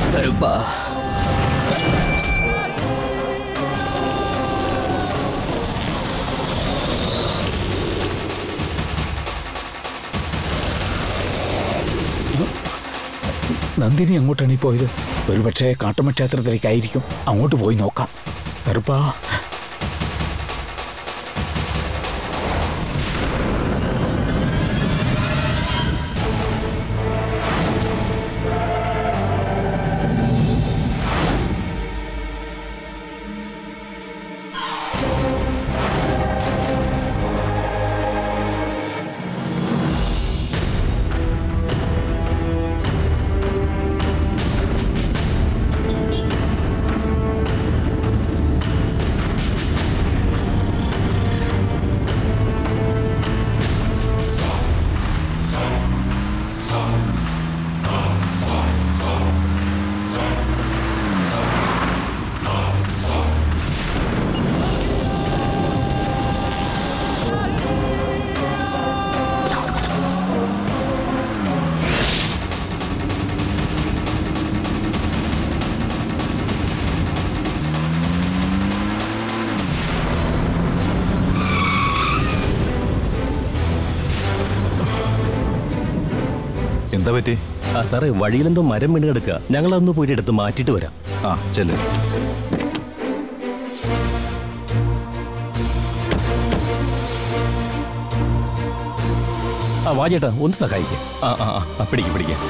കരുപ്പാ നന്ദിനി എങ്ങോട്ടാണ് ഈ പോയത് ഒരുപക്ഷെ കാട്ടുമ ക്ഷേത്രത്തിലേക്കായിരിക്കും അങ്ങോട്ട് പോയി നോക്കാം കറുപ്പാ എന്താ പറ്റി ആ സാറേ വഴിയിലെന്തോ മരം വീണ് കിടക്കുക ഞങ്ങൾ അന്ന് പോയിട്ട് എടുത്ത് മാറ്റിയിട്ട് വരാം ആ ചെല്ല് ആ വാ ചേട്ടാ ഒന്ന് സഹായിക്കാം ആ ആ ആ, ആ പിടിക്കും പിടിക്കാം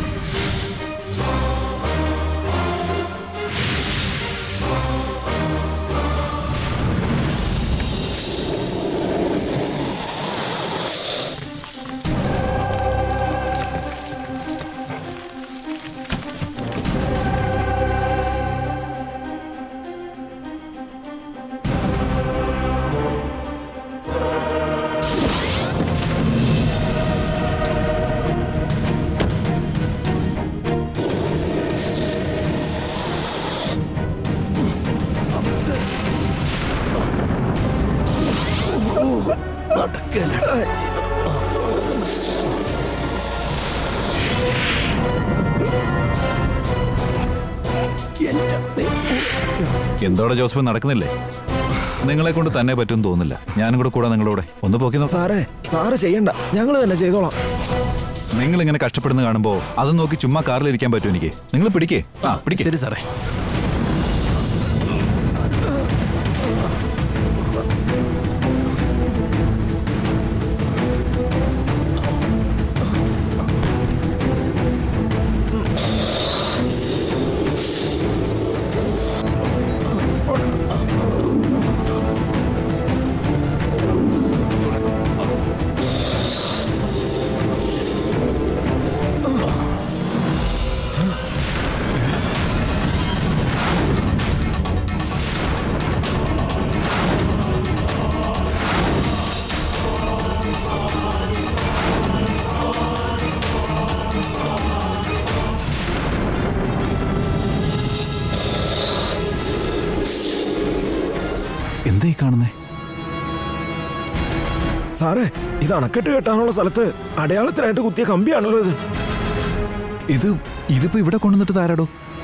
എന്തോടെ ജോസഫ് നടക്കുന്നില്ലേ നിങ്ങളെ കൊണ്ട് തന്നെ പറ്റും തോന്നുന്നില്ല ഞാനും കൂടെ കൂടെ നിങ്ങളോടെ ഒന്ന് പോക്കി നോക്കാം സാറേ സാറ് ചെയ്യണ്ട ഞങ്ങൾ തന്നെ ചെയ്തോളാം നിങ്ങൾ ഇങ്ങനെ കഷ്ടപ്പെടുന്ന കാണുമ്പോ അത് നോക്കി ചുമ്മാ കാറിലിരിക്കാൻ പറ്റും എനിക്ക് നിങ്ങൾ പിടിക്കേ ആ പിടിക്കേ ശരി സാറേ എന്താ ഈ കാണുന്നേ സാറേ ഇത് അണക്കെട്ട് കെട്ടാനുള്ള സ്ഥലത്ത് അടയാളത്തിനായിട്ട് കുത്തിയ കമ്പിയാണല്ലോ ഇത് ഇത് ഇതിപ്പോ ഇവിടെ കൊണ്ടുവന്നിട്ട് താരാടോ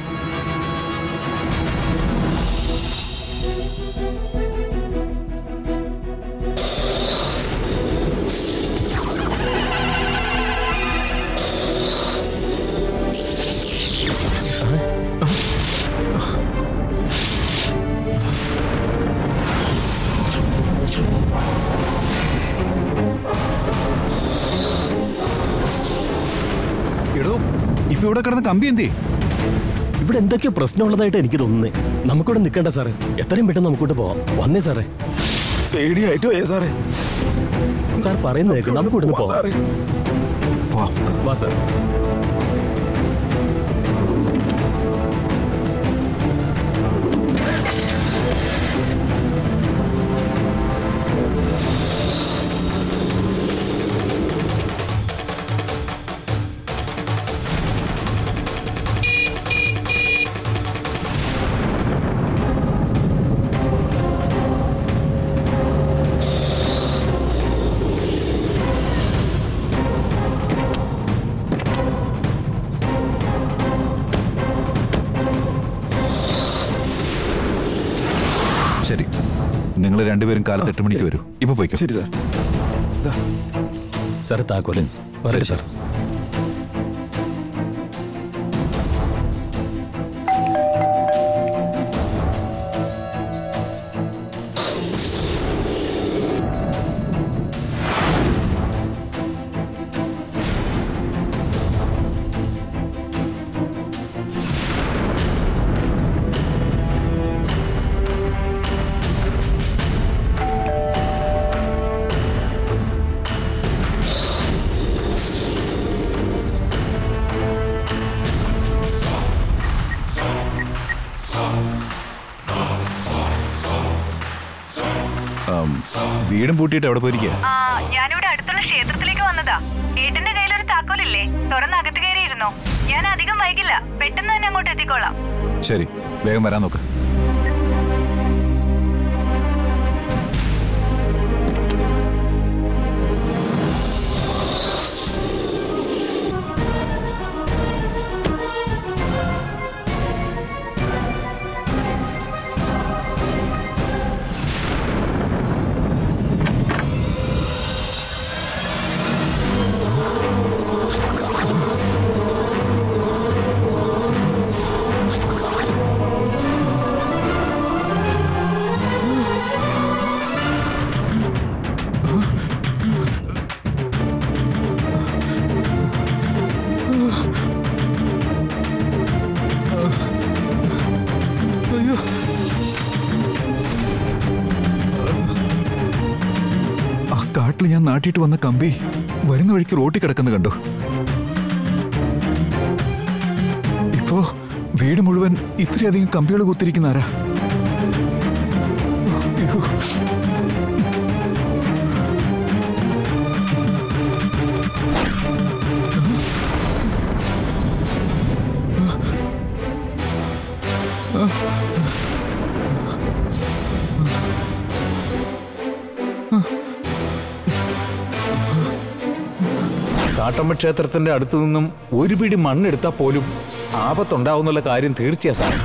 എടോ ഇപ്പൊ ഇവിടെ കിടന്ന കമ്പി എന്തേ ഇവിടെ എന്തൊക്കെയോ പ്രശ്നമുള്ളതായിട്ട് എനിക്ക് തോന്നുന്നേ നമുക്കിവിടെ നിൽക്കണ്ട സാറേ എത്രയും പെട്ടെന്ന് നമുക്കോട്ട് പോവാം വന്നേ സാറേ പേടിയായിട്ട് പോയേ സാറേ സാർ പറയുന്നത് കേൾക്ക് നമുക്ക് ഇവിടുന്ന് പോവാം സാറേ വാ വാ സാർ നിങ്ങൾ രണ്ടുപേരും കാലത്ത് എട്ട് മണിക്ക് വരൂ ഇപ്പൊ പോയിക്കോ ശരി സാർ സാറേ താക്കോലൻ വരട്ടെ സാർ ആം, വീടും പൂട്ടിയിട്ട് എവിടെ പോയിരിക്കുക ആ ഞാനിവിടെ അടുത്തുള്ള ക്ഷേത്രത്തിലേക്ക് വന്നതാ ഏട്ടന്റെ കയ്യിൽ ഒരു താക്കോലില്ലേ തുറന്ന് അകത്ത് കയറിയിരുന്നോ ഞാൻ അധികം വൈകില്ല പെട്ടെന്ന് തന്നെ അങ്ങോട്ട് എത്തിക്കോളാം ശരി വേഗം വരാൻ നോക്ക് ആ കാട്ടിൽ ഞാൻ നാട്ടിയിട്ട് വന്ന കമ്പി വരുന്ന വഴിക്ക് റോട്ടിൽ കിടക്കുന്ന കണ്ടു ഇപ്പോ വീട് മുഴുവൻ ഇത്രയധികം കമ്പികൾ കുത്തിരിക്കുന്ന ആരാ അയ്യോ. കാട്ടമ്മ ക്ഷേത്രത്തിന്റെ അടുത്തു നിന്നും ഒരു പിടി മണ്ണെടുത്താൽ പോലും ആപത്തുണ്ടാവുന്നുള്ള കാര്യം തീർച്ചയാ സാർ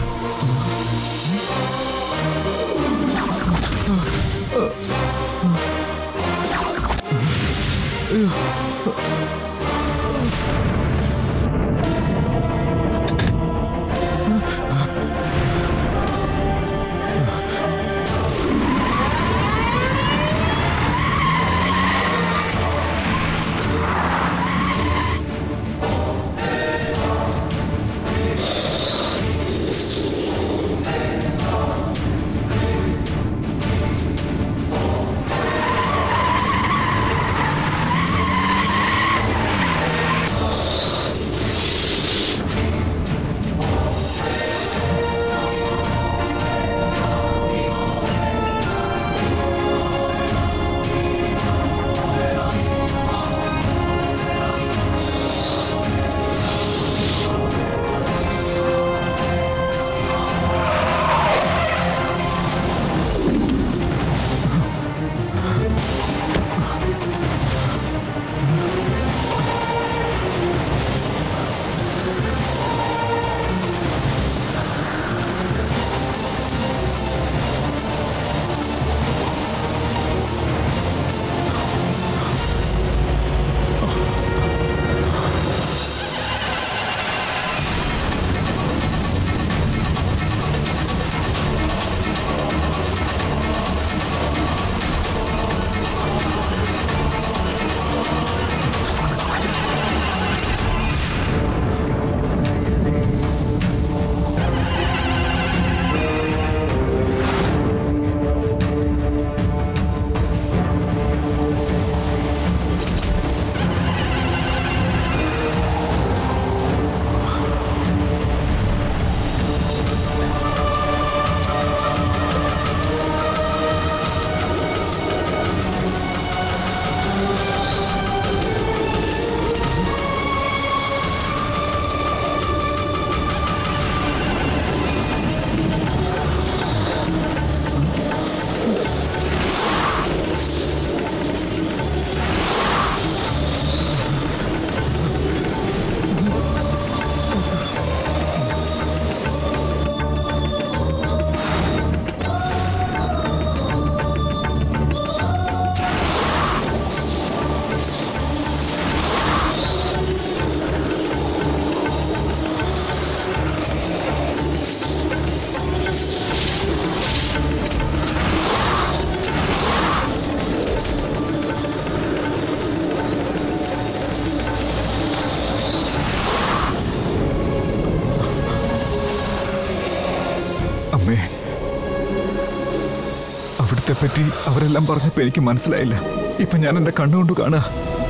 അവിടുത്തെ പറ്റി അവരെല്ലാം പറഞ്ഞപ്പോ എനിക്ക് മനസ്സിലായില്ല ഇപ്പൊ ഞാൻ എന്റെ കണ്ണുകൊണ്ട് കാണുക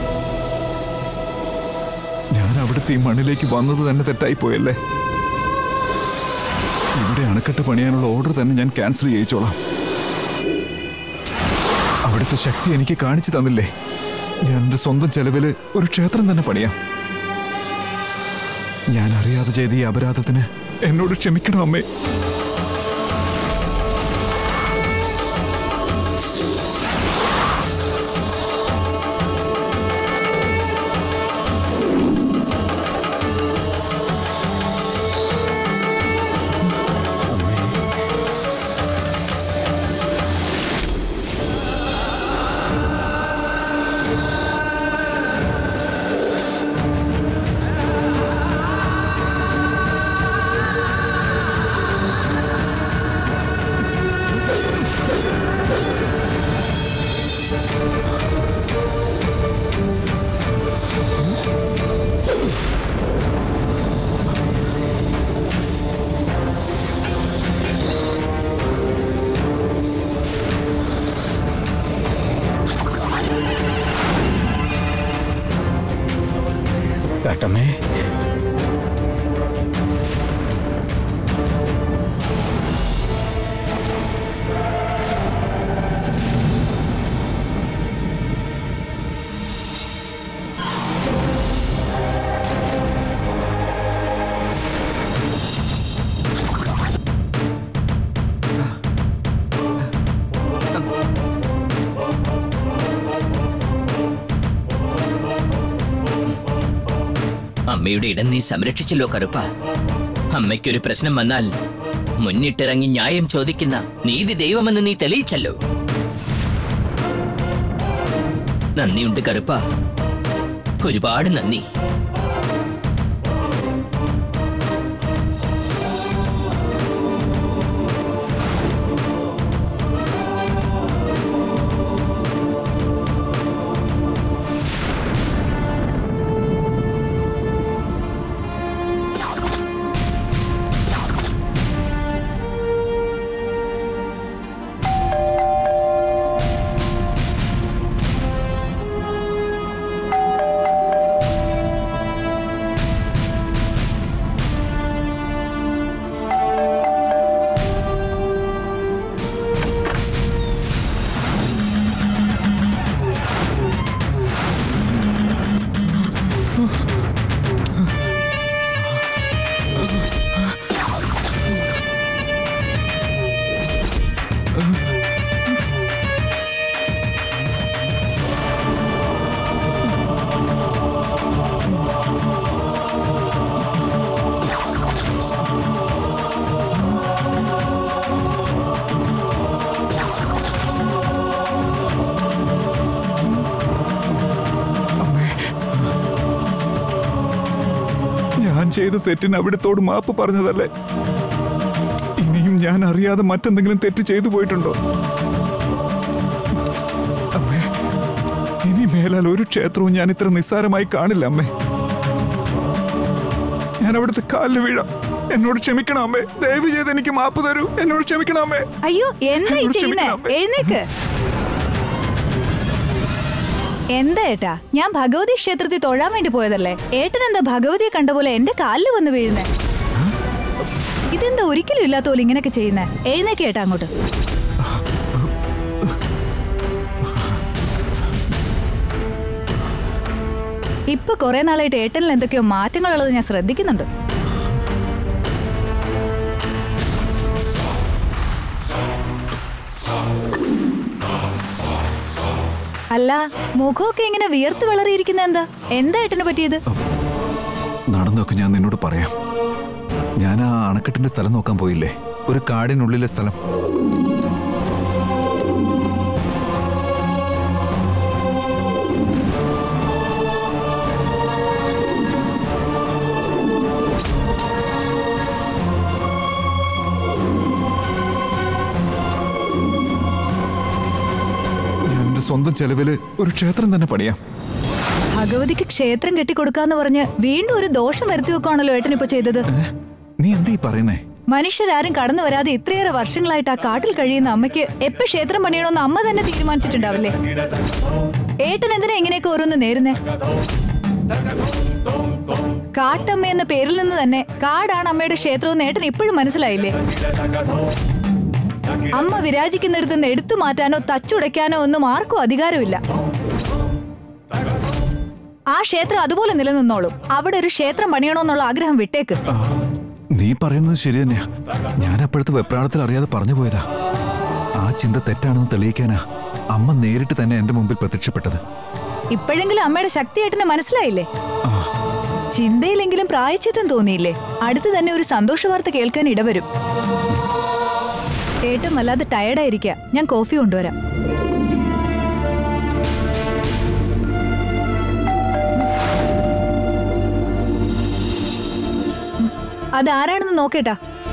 ഞാൻ അവിടുത്തെ ഈ മണ്ണിലേക്ക് വന്നത് തന്നെ തെറ്റായി പോയല്ലേ ഇവിടെ അണക്കെട്ട് പണിയാനുള്ള ഓർഡർ തന്നെ ഞാൻ ക്യാൻസൽ ചെയ്യിച്ചോളാം അവിടുത്തെ ശക്തി എനിക്ക് കാണിച്ചു തന്നില്ലേ ഞാൻ എന്റെ സ്വന്തം ചെലവില് ഒരു ക്ഷേത്രം തന്നെ പണിയാം ഞാൻ അറിയാതെ ചെയ്ത ഈ അപരാധത്തിന് എന്നോട് ക്ഷമിക്കണം അമ്മേ കാട്ടമ്മേ അമ്മയുടെ ഇടം നീ സംരക്ഷിച്ചല്ലോ കറുപ്പ അമ്മയ്ക്കൊരു പ്രശ്നം വന്നാൽ മുന്നിട്ടിറങ്ങി ന്യായം ചോദിക്കുന്ന നീതി ദൈവമെന്ന് നീ തെളിയിച്ചല്ലോ നന്ദിയുണ്ട് കറുപ്പ ഒരുപാട് നന്ദി ഞാൻ ചെയ്ത തെറ്റിന് അവിടുത്തോട് മാപ്പ് പറഞ്ഞതല്ലേ ഇനിയും ഞാൻ അറിയാതെ മറ്റെന്തെങ്കിലും തെറ്റ് ചെയ്തു പോയിട്ടുണ്ടോ അമ്മേ ഇനി മേലാൽ ഒരു ക്ഷേത്രവും ഞാൻ ഇത്ര നിസ്സാരമായി കാണില്ല അമ്മേ ഞാൻ അവിടുത്തെ കാലിൽ വീഴാം എന്നോട് ക്ഷമിക്കണം അമ്മേ ദയവ് ചെയ്ത് എനിക്ക് മാപ്പ് തരൂ എന്നോട് ക്ഷമിക്കണം അമ്മേ അയ്യോ എന്താ ഈ എന്നോട് ചെയ്യുന്നേ ക്ഷമിക്കണം, അമ്മേ. എഴുന്നേക്ക് എന്താ ഏട്ടാ ഞാൻ ഭഗവതി ക്ഷേത്രത്തിൽ തൊഴാൻ വേണ്ടി പോയതല്ലേ ഏട്ടൻ എന്താ ഭഗവതിയെ കണ്ട പോലെ എന്റെ കാലിൽ വന്ന് വീഴുന്നേ ഇതെന്താ ഒരിക്കലും ഇല്ലാത്ത പോലെ ഇങ്ങനെയൊക്കെ ചെയ്യുന്നേ എഴുന്നേക്ക് ഏട്ടാ അങ്ങോട്ട് ഇപ്പൊ കുറെ നാളായിട്ട് ഏട്ടനിൽ എന്തൊക്കെയോ മാറ്റങ്ങളുള്ളത് ഞാൻ ശ്രദ്ധിക്കുന്നുണ്ട് അല്ല മുഖമൊക്കെ ഇങ്ങനെ വിയർത്ത് വളറിയിരിക്കുന്ന എന്താ എന്താ ഏട്ടന് പറ്റിയത് നടന്നൊക്കെ ഞാൻ നിന്നോട് പറയാം ഞാൻ ആ അണക്കെട്ടിന്റെ സ്ഥലം നോക്കാൻ പോയില്ലേ ഒരു കാടിനുള്ളിലെ സ്ഥലം ഞാൻ എന്റെ സ്വന്തം ചെലവില് ഒരു ക്ഷേത്രം തന്നെ പണിയാം ഭഗവതിക്ക് ക്ഷേത്രം കെട്ടിക്കൊടുക്കാന്ന് പറഞ്ഞ് വീണ്ടും ഒരു ദോഷം വരുത്തി വെക്കുവാണല്ലോ ഏട്ടൻ ഇപ്പൊ ചെയ്തത് നീ എന്താ ഈ പറയുന്നേ മനുഷ്യരാരും കടന്നു വരാതെ ഇത്രയേറെ വർഷങ്ങളായിട്ട് ആ കാട്ടിൽ കഴിയുന്ന അമ്മയ്ക്ക് എപ്പോ ക്ഷേത്രം പണിയണമെന്ന് അമ്മ തന്നെ തീരുമാനിച്ചിട്ടുണ്ടാവില്ലേ ഏട്ടൻ എന്തിനാ ഇങ്ങനെയൊക്കെ ഓരോന്ന് നേരുന്നേ കാട്ടമ്മ എന്ന പേരിൽ നിന്ന് തന്നെ കാടാണ് അമ്മയുടെ ക്ഷേത്രമെന്ന് ഏട്ടൻ ഇപ്പോഴും മനസ്സിലായില്ലേ അമ്മ വിരാജിക്കുന്നിടത്ത് നിന്ന് എടുത്തു മാറ്റാനോ തച്ചുടയ്ക്കാനോ ഒന്നും ആർക്കും അധികാരമില്ല ആ ക്ഷേത്രം അതുപോലെ നിലനിന്നോളും അവിടെ ഒരു ക്ഷേത്രം പണിയണമെന്നുള്ള ആഗ്രഹം വിട്ടേക്ക് നീ പറയുന്നത് ശരി തന്നെയാ ഞാൻ അപ്പോഴത്തെ വെപ്രാളത്തിൽ അറിയാതെ പറഞ്ഞു പോയതാ ആ ചിന്ത തെറ്റാണെന്ന് തെളിയിക്കാനാ അമ്മ നേരിട്ട് തന്നെ എന്റെ മുമ്പിൽ പ്രത്യക്ഷപ്പെട്ടത് ഇപ്പോഴെങ്കിലും അമ്മയുടെ ശക്തിയേട്ടന് മനസ്സിലായില്ലേ ചിന്തയിലെങ്കിലും പ്രായച്ചിത്തം തോന്നിയില്ലേ അടുത്ത് തന്നെ ഒരു സന്തോഷ വാർത്ത കേൾക്കാൻ ഇടവരും ഏട്ടൻ വല്ലാതെ ടയർഡായിരിക്കുക ഞാൻ കോഫി കൊണ്ടുവരാം ഉം, അതാരാണെന്ന് നോക്കേട്ടാ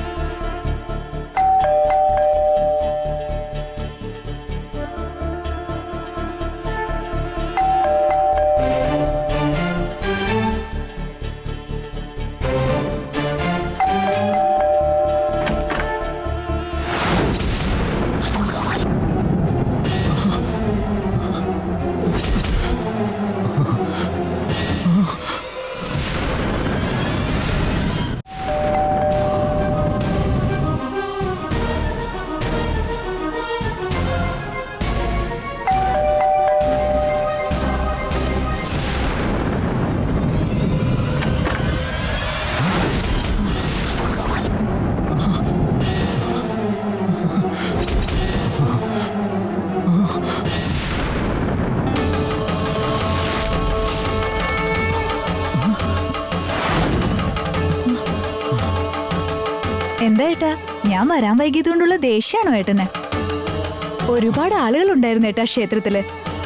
എന്താ ഏട്ടാ ഞാൻ വരാൻ വൈകിയത് കൊണ്ടുള്ള ദേഷ്യാണോ ഏട്ടന് ഒരുപാട് ആളുകൾ ഉണ്ടായിരുന്നു ഏട്ടാ ക്ഷേത്രത്തില്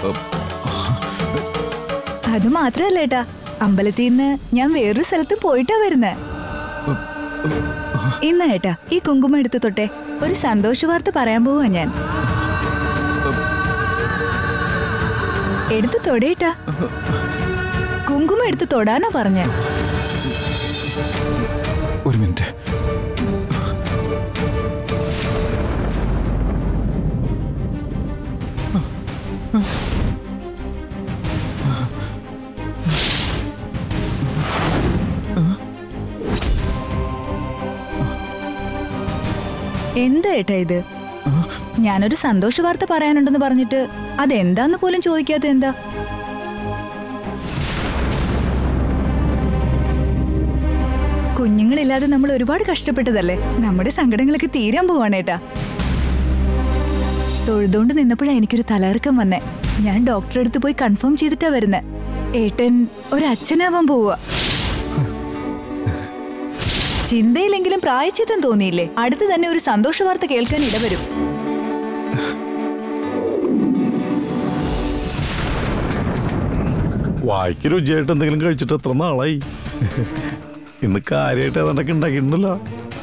അത് മാത്രല്ല ഏട്ടാ അമ്പലത്തിൽ നിന്ന് ഞാൻ വേറൊരു സ്ഥലത്ത് പോയിട്ടാ വരുന്നേ ഇന്ന് ഏട്ടാ ഈ കുങ്കുമം എടുത്തു തൊട്ടെ ഒരു സന്തോഷ വാർത്ത പറയാൻ പോവാ ഞാൻ എടുത്തു തൊടേട്ടാ കുങ്കുമം എടുത്തു തൊടാനാ പറഞ്ഞേ ഒരു മിനിറ്റ് എന്താ ഏട്ടാ ഇത് ഞാനൊരു സന്തോഷ വാർത്ത പറയാനുണ്ടെന്ന് പറഞ്ഞിട്ട് അതെന്താന്ന് പോലും ചോദിക്കാത്ത എന്താ കുഞ്ഞുങ്ങളില്ലാതെ നമ്മൾ ഒരുപാട് കഷ്ടപ്പെട്ടതല്ലേ നമ്മുടെ സങ്കടങ്ങളൊക്കെ തീരാൻ പോവാണേട്ടാ തൊഴുതുകൊണ്ട് നിന്നപ്പോഴാ എനിക്കൊരു തലകറക്കം വന്നേ ഞാൻ ഡോക്ടറെ അടുത്ത് പോയി കൺഫേം ചെയ്തിട്ടാ വരുന്നേ ഏട്ടൻ ഒരു അച്ഛനാവാൻ പോവുക ചിന്തയിലെങ്കിലും പ്രായച്ചിത്തം തോന്നിയില്ലേ അടുത്ത് തന്നെ ഒരു സന്തോഷ വാർത്ത കേൾക്കാൻ ഇടവരും വായിക്ക് രുചിയായിട്ട് എന്തെങ്കിലും കഴിച്ചിട്ട് എത്ര നാളായി ഇന്ന് കാര്യമായിട്ട് ഏതാണ്ടൊക്കെ ഉണ്ടാക്കിയിട്ടുണ്ടല്ലോ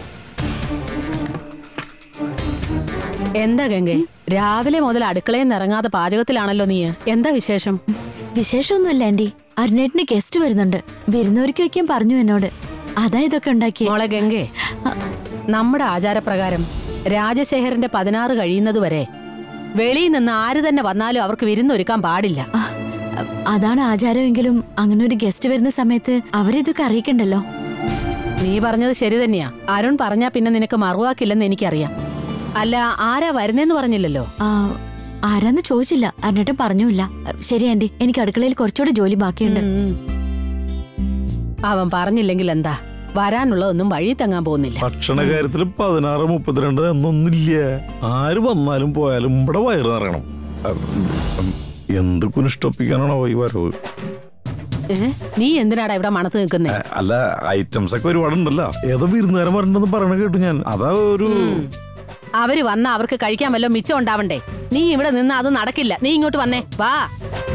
എന്താ ഗംഗെ രാവിലെ മുതൽ അടുക്കളയിൽ നിന്ന് ഇറങ്ങാതെ പാചകത്തിലാണല്ലോ നീ എന്താ വിശേഷം വിശേഷമൊന്നുമില്ല ആന്റി അരുണേട്ടിന് ഗസ്റ്റ് വരുന്നുണ്ട് വിരുന്നൊരുക്കി വെക്കാൻ പറഞ്ഞു എന്നോട് അതാ ഇതൊക്കെ ഉണ്ടാക്കിയത് മോളെ ഗംഗെ നമ്മുടെ ആചാരപ്രകാരം രാജശേഖരന്റെ പതിനാറ് കഴിയുന്നത് വരെ വെളിയിൽ നിന്ന് ആര് തന്നെ വന്നാലും അവർക്ക് വിരുന്നൊരുക്കാൻ പാടില്ല ആ, അതാണ് ആചാരമെങ്കിലും അങ്ങനെ ഒരു ഗസ്റ്റ് വരുന്ന സമയത്ത് അവരിതൊക്കെ അറിയിക്കണ്ടല്ലോ നീ പറഞ്ഞത് ശരി തന്നെയാ അരുൺ പറഞ്ഞാ പിന്നെ നിനക്ക് മറുവാക്കില്ലെന്ന് എനിക്കറിയാം അല്ല ആരാ വരുന്നേന്ന് പറഞ്ഞില്ലല്ലോ ആ, ആരാന്ന് ചോദിച്ചില്ല അരുണേട്ടൻ പറഞ്ഞില്ല ശരി ആന്റി എനിക്ക് അടുക്കളയിൽ കുറച്ചുകൂടെ ജോലി ബാക്കിയുണ്ട് ഉം. അവൻ പറഞ്ഞില്ലെങ്കിൽ എന്താ വരാനുള്ളതൊന്നും വഴി തങ്ങാൻ പോകുന്നില്ല ഭക്ഷണ കാര്യത്തിൽ പതിനാറ് മുപ്പത്തിരണ്ട് എന്നൊന്നില്ല ആര് വന്നാലും പോയാലും ഇവിടെ വയറ് നിറയണം ഉം, ഉം, എന്ത് കുനിഷ്ടപ്പിക്കാനാണോ ഈ വരവ് ഏ? നീ എന്തിനാടാ ഇവിടെ മണത്ത് നിൽക്കുന്നേ ഏ, അല്ല ഐറ്റംസ് ഒക്കെ ഒരുപാടുണ്ടല്ലോ ഏതോ വിരുന്നുകാരൻ വരണ്ടെന്ന് പറയണ കേട്ടു ഞാൻ അതാ ഒരു അവര് വന്ന അവർക്ക് കഴിക്കാൻ വല്ലോ മിച്ചം ഉണ്ടാവണ്ടേ നീ ഇവിടെ നിന്ന് അത് നടക്കില്ല നീ ഇങ്ങോട്ട് വന്നേ വാ